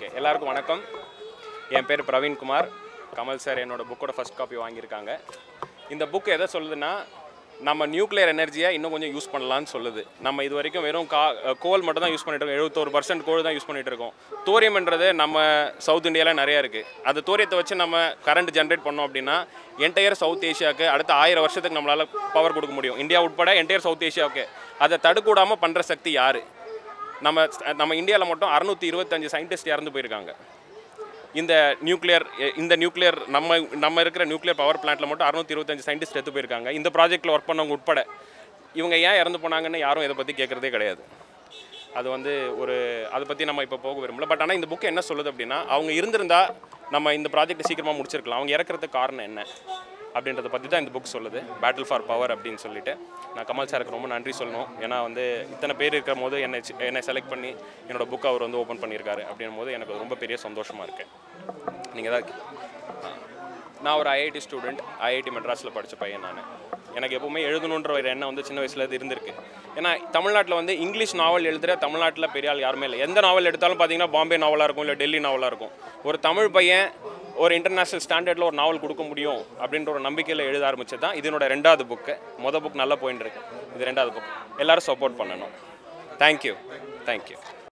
okay எல்லாருக்கும் வணக்கம் என் பேர் பிரவீன்குமார் கமல் சார் என்னோட புக்கோட ஃபர்ஸ்ட் காப்பி வாங்கியிருக்காங்க இந்த புக் எதை சொல்லுதுன்னா நம்ம நியூக்ளியர் எனர்ஜியை இன்னும் கொஞ்சம் யூஸ் பண்ணலாம்னு சொல்லுது நம்ம இது வரைக்கும் வெறும் கா கோல் மட்டும் தான் யூஸ் பண்ணிட்டு இருக்கோம் எழுபத்தோரு பர்சன்ட் கோல் தான் யூஸ் பண்ணிட்டு இருக்கோம் தோரியம்ன்றது நம்ம சவுத் இந்தியாவில் நிறைய இருக்குது அந்த தோரியத்தை வச்சு நம்ம கரண்ட் ஜென்ரேட் பண்ணோம் அப்படின்னா என்டையர் சவுத் ஏஷியாவுக்கு அடுத்த ஆயிரம் வருஷத்துக்கு நம்மளால் பவர் கொடுக்க முடியும் இந்தியா உட்பட என்டையர் சவுத் ஏஷியாவுக்கு அதை தடுக்கூடாமல் பண்ணுற சக்தி யார் நம்ம நம்ம இந்தியாவில் மட்டும் அறுநூற்றி இருபத்தஞ்சு சயின்டிஸ்ட் இறந்து போயிருக்காங்க இந்த நியூக்ளியர் இந்த நியூக்ளியர் நம்ம நம்ம இருக்கிற நியூக்ளியர் பவர் பிளான்ட்டில் மட்டும் அறுநூற்றி இருபத்தஞ்சு சயின்டிஸ்ட் எடுத்து போயிருக்காங்க இந்த ப்ராஜெக்ட்டில் ஒர்க் பண்ணவங்க உட்பட இவங்க ஏன் இறந்து போனாங்கன்னு யாரும் இதை பற்றி கேட்குறதே கிடையாது அது வந்து ஒரு அதை பற்றி நம்ம இப்போ போக விரும்பல பட் ஆனால் இந்த புக்கு என்ன சொல்லுது அப்படின்னா அவங்க இருந்திருந்தா நம்ம இந்த ப்ராஜெக்ட் சீக்கிரமாக முடிச்சிருக்கலாம் அவங்க இறக்குறதுக்கு காரணம் என்ன அப்படின்றத பற்றி தான் இந்த புக் சொல்லுது பேட்டில் ஃபார் பவர் அப்படின்னு சொல்லிட்டு நான் கமல் சாருக்கு ரொம்ப நன்றி சொல்லணும் ஏன்னா வந்து இத்தனை பேர் இருக்கிற போது என்னை சி- என்னை செலக்ட் பண்ணி என்னோட புக்கை அவர் வந்து ஓப்பன் பண்ணியிருக்காரு அப்படின்னும் போது எனக்கு ரொம்ப பெரிய சந்தோஷமாக இருக்கு நீங்கள் தான் நான் ஒரு ஐஐடி ஸ்டூடெண்ட் ஐஐடி மெட்ராஸில் படித்த பையன் நான் எனக்கு எப்பவுமே எழுதணுன்ற ஒரு எண்ணம் வந்து சின்ன வயசுல இருந்து இருந்திருக்கு ஏன்னா தமிழ்நாட்டில் வந்து இங்கிலீஷ் நாவல் எழுதுகிற தமிழ்நாட்டில் பெரிய ஆள் யாருமே இல்லை எந்த நாவல் எடுத்தாலும் பார்த்தீங்கன்னா பாம்பே நாவலாக இருக்கும் இல்லை டெல்லி நாவலாக இருக்கும் ஒரு தமிழ் பையன் ஒரு இன்டர்நேஷ்னல் ஸ்டாண்டர்டில் ஒரு நாவல் கொடுக்க முடியும் அப்படின்ற ஒரு நம்பிக்கையில் எழுத ஆரம்பிச்சது தான் இது என்னோட ரெண்டாவது புக்கு மொதல் புக் நல்லா போயின்னு இருக்கு இது ரெண்டாவது புக் எல்லாரும் சப்போர்ட் பண்ணணும் தேங்க்யூ தேங்க்யூ